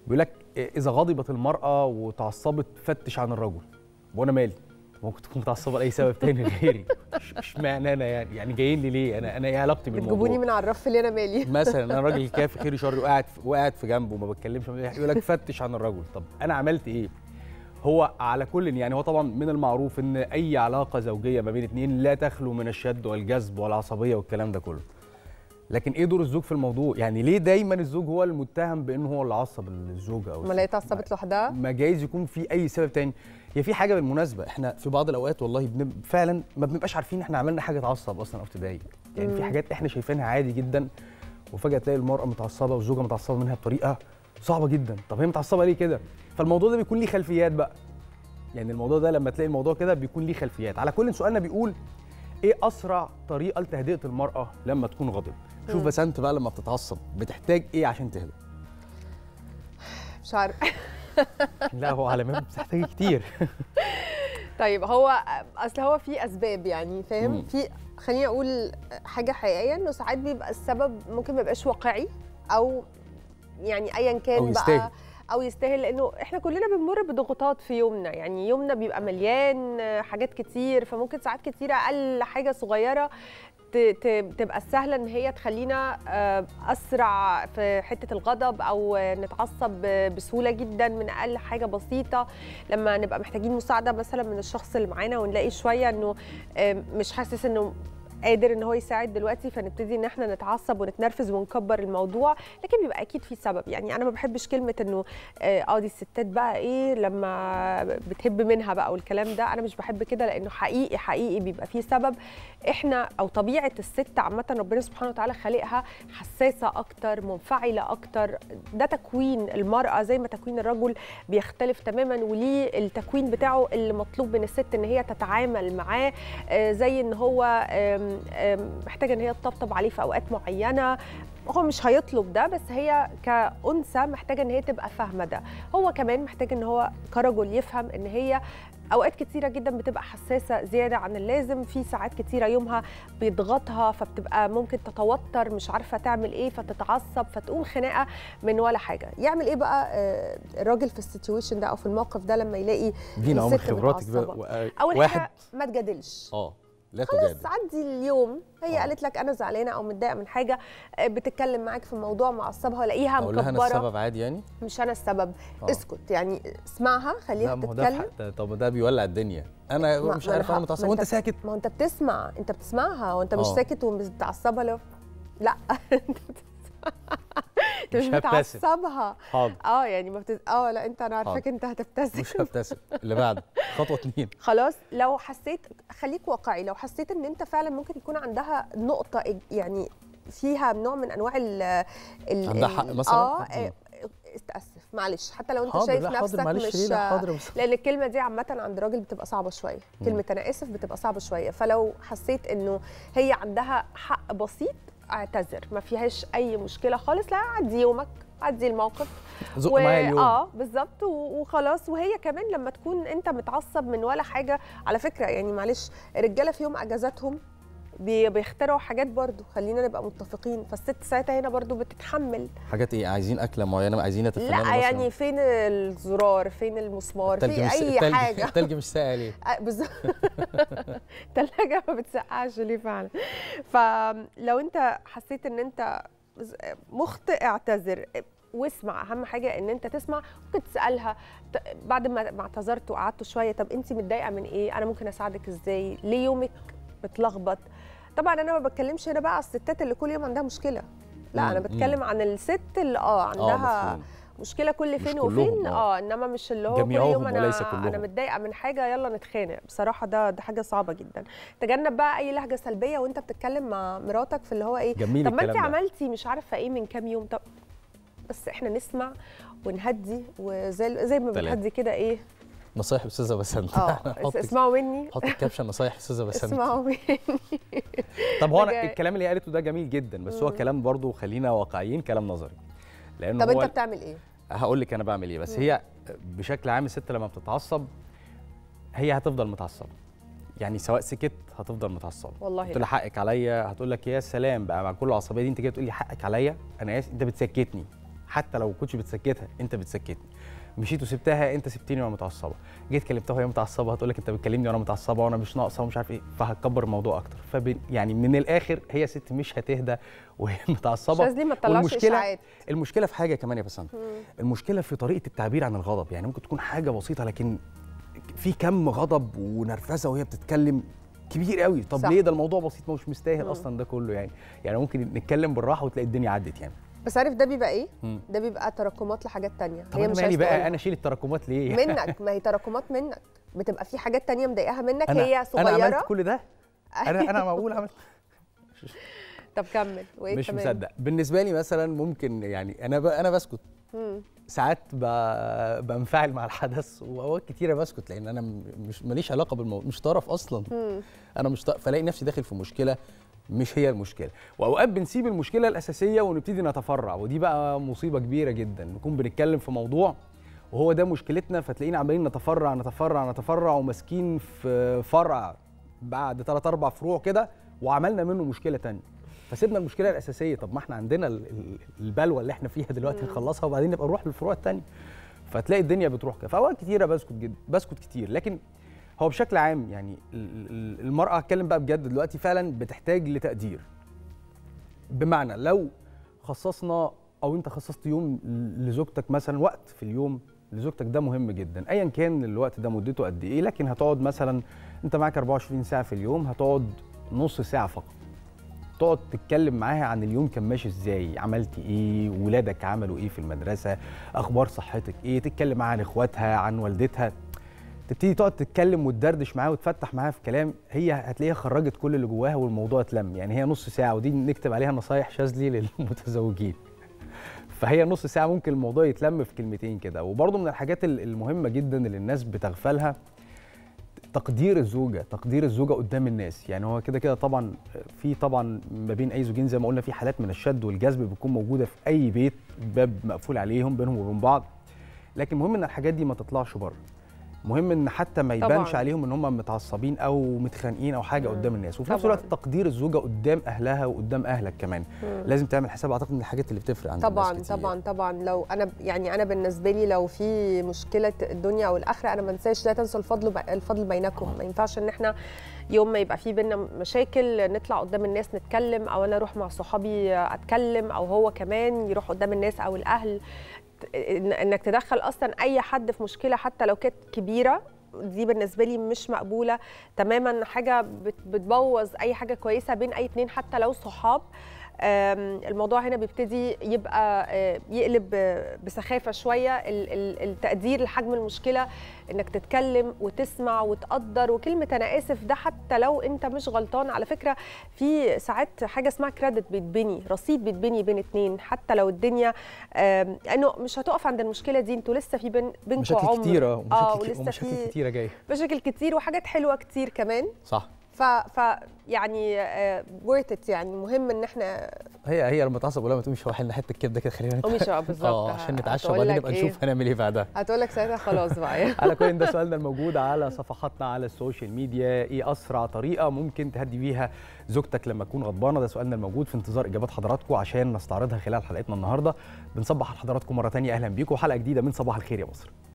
بيقول لك اذا غضبت المراه وتعصبت فتش عن الرجل وانا مالي ممكن تكون متعصبه لاي سبب تاني غيري مش مش معنى انا يعني يعني جايين لي ليه انا انا ايه علاقتي بالموضوع بتجيبوني من على الرف اللي انا مالي مثلا انا راجل كافي خيري شر وقاعد وقاعد في جنبه وما بتكلمش يقول لك فتش عن الرجل طب انا عملت ايه هو على كل يعني هو طبعا من المعروف ان اي علاقه زوجيه ما بين اتنين لا تخلو من الشد والجذب والعصبيه والكلام ده كله لكن ايه دور الزوج في الموضوع يعني ليه دايما الزوج هو المتهم بانه هو اللي عصب الزوجه او ما لقيت اتعصبت لوحدها ما جايز يكون في اي سبب تاني هي في حاجه بالمناسبه احنا في بعض الاوقات والله بنب... فعلا ما بنبقاش عارفين احنا عملنا حاجه تعصب اصلا او تضايق يعني في حاجات احنا شايفينها عادي جدا وفجاه تلاقي المراه متعصبه والزوجه متعصبه منها بطريقه صعبه جدا طب هي متعصبه ليه كده فالموضوع ده بيكون ليه خلفيات بقى يعني الموضوع ده لما تلاقي الموضوع كده بيكون ليه خلفيات على كل سؤالنا بيقول ايه اسرع طريقه لتهدئه المراه لما تكون غاضبه شوف بس انت بقى لما بتتعصب بتحتاج ايه عشان تهدى مش عارف لا هو على ما بتحتاج كتير طيب هو اصل هو في اسباب يعني مم. فاهم في خليني اقول حاجه حقيقيه انه ساعات بيبقى السبب ممكن ما يبقاش واقعي او يعني ايا كان أو بقى يستاهل. او يستاهل لانه احنا كلنا بنمر بضغوطات في يومنا يعني يومنا بيبقى مليان حاجات كتير فممكن ساعات كتيره اقل حاجه صغيره ت- ت- تبقى سهله ان هي تخلينا آه، اسرع في حته الغضب او نتعصب بسهوله جدا من اقل حاجه بسيطه لما نبقى محتاجين مساعده مثلا من الشخص اللي معانا ونلاقي شويه انه آه، مش حاسس انه قادر ان هو يساعد دلوقتي فنبتدي ان احنا نتعصب ونتنرفز ونكبر الموضوع لكن بيبقى اكيد في سبب يعني انا ما بحبش كلمه انه اه آه، دي الستات بقى ايه لما بتهب منها بقى والكلام ده انا مش بحب كده لانه حقيقي حقيقي بيبقى في سبب احنا او طبيعه الست عامه ربنا سبحانه وتعالى خالقها حساسه اكتر منفعله اكتر ده تكوين المراه زي ما تكوين الرجل بيختلف تماما وليه التكوين بتاعه اللي مطلوب من الست ان هي تتعامل معاه آه، زي ان هو آم، آم، محتاجه ان هي تطبطب عليه في اوقات معينه هو مش هيطلب ده بس هي كأنثى محتاجه ان هي تبقى فاهمه ده هو كمان محتاج ان هو كرجل يفهم ان هي اوقات كتيره جدا بتبقى حساسه زياده عن اللازم في ساعات كتيره يومها بيضغطها فبتبقى ممكن تتوتر مش عارفه تعمل ايه فتتعصب فتقوم خناقه من ولا حاجه يعمل ايه بقى آه، الراجل في السيتويشن ده او في الموقف ده لما يلاقي دينا عمر الست خبراتك بقى متعصبة. و- اول واحد حاجه ما تجادلش اه لا خلاص تجادل عدي اليوم هي آه. قالت لك انا زعلانه او متضايقه من حاجه آه، بتتكلم معاك في موضوع معصبها الاقيها اقول لها انا مكبره السبب عادي يعني مش انا السبب آه. اسكت يعني اسمعها خليها لا ما هو ده تتكلم في حق- طب ده بيولع الدنيا انا ما- مش ما عارف أنا انا ه- متعصب ما وانت أنت- ساكت ما هو انت بتسمع انت بتسمعها وانت مش آه. ساكت وبتعصبها لو لا انت انت مش مش هبتسم. بتعصبها حاضر اه يعني ما بتز... اه لا انت انا عارفاك حاضر. انت هتبتسم مش هبتسم اللي بعده خطوه اتنين خلاص لو حسيت خليك واقعي لو حسيت ان انت فعلا ممكن يكون عندها نقطه إج- يعني فيها نوع من انواع ال ال عندها ال- حق مثلاً؟ اه مم. آه، استاسف معلش حتى لو انت حاضر شايف لا نفسك حاضر معلش مش ليه لا حاضر بس لان الكلمه دي عامه عند الراجل بتبقى صعبه شويه كلمه انا اسف بتبقى صعبه شويه فلو حسيت انه هي عندها حق بسيط اعتذر ما فيهاش اي مشكله خالص لا عدي يومك عدي الموقف زق معايا اليوم اه بالظبط و- وخلاص وهي كمان لما تكون انت متعصب من ولا حاجه على فكره يعني معلش الرجاله في يوم اجازاتهم بي- بيخترعوا حاجات برضو خلينا نبقى متفقين فالست ساعتها هنا برضو بتتحمل حاجات ايه عايزين اكله معينه عايزين نتفننوا لا يعني فين الزرار فين المسمار في مش اي التلج حاجه التلج مش ساقع ليه آه، بالظبط التلاجة ما بتسقعش ليه فعلا فلو انت حسيت ان انت مخطئ اعتذر واسمع اهم حاجه ان انت تسمع ممكن تسالها ت- بعد ما ما اعتذرت وقعدت شويه طب انت متضايقه من ايه انا ممكن اساعدك ازاي ليه يومك متلخبط طبعا انا ما بتكلمش هنا بقى على الستات اللي كل يوم عندها مشكله لا انا مم، بتكلم عن الست اللي اه اه عندها مفهوم مشكله كل مش فين كلهم، وفين آه. اه انما مش اللي هو كل جميعهم يوم انا وليس كلهم. انا متضايقه من حاجه يلا نتخانق بصراحه ده ده حاجه صعبه جدا تجنب بقى اي لهجه سلبيه وانت بتتكلم مع مراتك في اللي هو ايه جميل طب ما انت الكلام ده. عملتي مش عارفه ايه من كام يوم طب بس احنا نسمع ونهدي وزي زي ما تلاتة. بنهدي كده ايه نصايح استاذه بسنت اه حط اسمعوا مني حط الكابشن نصايح استاذه بسنت اسمعوا مني طب هو انا حاجة- الكلام اللي هي قالته ده جميل جدا بس هو كلام برضه خلينا واقعيين كلام نظري لان طب هو انت بتعمل ايه هقول لك انا بعمل ايه بس هي بشكل عام الست لما بتتعصب هي هتفضل متعصبه يعني سواء سكت هتفضل متعصبه والله قلت لها حقك عليا هتقول لك يا سلام بقى مع كل العصبيه دي انت جاي تقول لي حقك عليا انا اسف انت بتسكتني حتى لو كنتش بتسكتها انت بتسكتني مشيت وسبتها انت سبتني وانا متعصبه جيت كلمتها وهي متعصبه هتقول لك انت بتكلمني وانا متعصبه وانا مش ناقصه ومش عارف ايه فهتكبر الموضوع اكتر فب يعني من الاخر هي ست مش هتهدى وهي متعصبه شاذلي ما تطلعش اشاعات المشكله في حاجه كمان يا بسنت المشكله في طريقه التعبير عن الغضب يعني ممكن تكون حاجه بسيطه لكن في كم غضب ونرفزه وهي بتتكلم كبير قوي طب صح. ليه ده الموضوع بسيط مش مستاهل مم. اصلا ده كله يعني يعني ممكن نتكلم بالراحه وتلاقي الدنيا عدت يعني بس عارف ده بيبقى ايه مم. ده بيبقى تراكمات لحاجات تانية طب هي انا مش مالي عايزة بقى تقولها. انا اشيل التراكمات ليه منك ما هي تراكمات منك بتبقى في حاجات تانية مضايقاها منك انا هي صغيره انا عملت كل ده انا انا معقول عملت طب كمل وايه مش كمان؟ مصدق بالنسبه لي مثلا ممكن يعني انا ب... انا بسكت مم. ساعات ب... بنفعل مع الحدث واوقات كتيره بسكت لان انا م- مش ماليش علاقه بالموضوع مش طرف اصلا مم. انا مش طرف فلاقي نفسي داخل في مشكله مش هي المشكله واوقات بنسيب المشكله الاساسيه ونبتدي نتفرع ودي بقى مصيبه كبيره جدا نكون بنتكلم في موضوع وهو ده مشكلتنا فتلاقينا عمالين نتفرع نتفرع نتفرع وماسكين في فرع بعد ثلاث اربع فروع كده وعملنا منه مشكله تانية فسيبنا المشكله الاساسيه طب ما احنا عندنا ال- ال- البلوه اللي احنا فيها دلوقتي نخلصها وبعدين نبقى نروح للفروع التانية فتلاقي الدنيا بتروح كده فاوقات كتيره بسكت جدا بسكت كتير لكن هو بشكل عام يعني ال- ال- المراه هتكلم بقى بجد دلوقتي فعلا بتحتاج لتقدير بمعنى لو خصصنا او انت خصصت يوم لزوجتك مثلا وقت في اليوم لزوجتك ده مهم جدا ايا كان الوقت ده مدته قد ايه لكن هتقعد مثلا انت معاك 24 ساعه في اليوم هتقعد نص ساعه فقط تقعد تتكلم معاها عن اليوم كان ماشي ازاي عملتي ايه ولادك عملوا ايه في المدرسه اخبار صحتك ايه تتكلم معاها عن اخواتها عن والدتها تبتدي تقعد تتكلم وتدردش معاها وتفتح معاها في كلام هي هتلاقيها خرجت كل اللي جواها والموضوع اتلم يعني هي نص ساعه ودي نكتب عليها نصايح شاذلي للمتزوجين فهي نص ساعه ممكن الموضوع يتلم في كلمتين كده وبرضه من الحاجات ال- المهمه جدا اللي الناس بتغفلها تقدير الزوجه تقدير الزوجه قدام الناس يعني هو كده كده طبعا في طبعا ما بين اي زوجين زي ما قلنا في حالات من الشد والجذب بتكون موجوده في اي بيت باب مقفول عليهم بينهم وبين بعض لكن المهم ان الحاجات دي ما تطلعش بره مهم ان حتى ما طبعاً. يبانش عليهم ان هم متعصبين او متخانقين او حاجه مم. قدام الناس وفي نفس طبعاً. الوقت تقدير الزوجه قدام اهلها وقدام اهلك كمان مم. لازم تعمل حساب اعتقد من الحاجات اللي بتفرق عند طبعا الناس كتير. طبعا طبعا لو انا يعني انا بالنسبه لي لو في مشكله الدنيا او الاخره انا ما انساش لا تنسوا الفضل ب- الفضل بينكم ما ينفعش ان احنا يوم ما يبقى في بينا مشاكل نطلع قدام الناس نتكلم او انا اروح مع صحابي اتكلم او هو كمان يروح قدام الناس او الاهل ت- إن- انك تدخل اصلا اي حد في مشكله حتى لو كانت كبيره دي بالنسبه لي مش مقبوله تماما حاجه بت- بتبوظ اي حاجه كويسه بين اي اتنين حتى لو صحاب آم، الموضوع هنا بيبتدي يبقى آه، يقلب آه، بسخافه شويه ال- ال- التقدير لحجم المشكله انك تتكلم وتسمع وتقدر وكلمه انا اسف ده حتى لو انت مش غلطان على فكره في ساعات حاجه اسمها كريدت بيتبني رصيد بيتبني بين اتنين حتى لو الدنيا آم، انه مش هتقف عند المشكله دي انتوا لسه في بين بينكم مشاكل عمر كتيره اه ومشاكل, ولسه ومشاكل في كتيره جايه مشاكل كتير وحاجات حلوه كتير كمان صح ف, ف يعني ورث ات يعني مهم ان احنا هي هي لما تعصب ولا ما تقومش هو حلنا حته كبده كده خلينا قومي شباب بالظبط اه عشان نتعشى هتقول وبعدين لك نبقى إيه؟ نشوف هنعمل ايه بعدها هتقول لك ساعتها خلاص بقى على كل ده سؤالنا الموجود على صفحاتنا على السوشيال ميديا ايه اسرع طريقه ممكن تهدي بيها زوجتك لما تكون غضبانه ده سؤالنا الموجود في انتظار اجابات حضراتكم عشان نستعرضها خلال حلقتنا النهارده بنصبح على حضراتكم مره تانية اهلا بيكم وحلقه جديده من صباح الخير يا مصر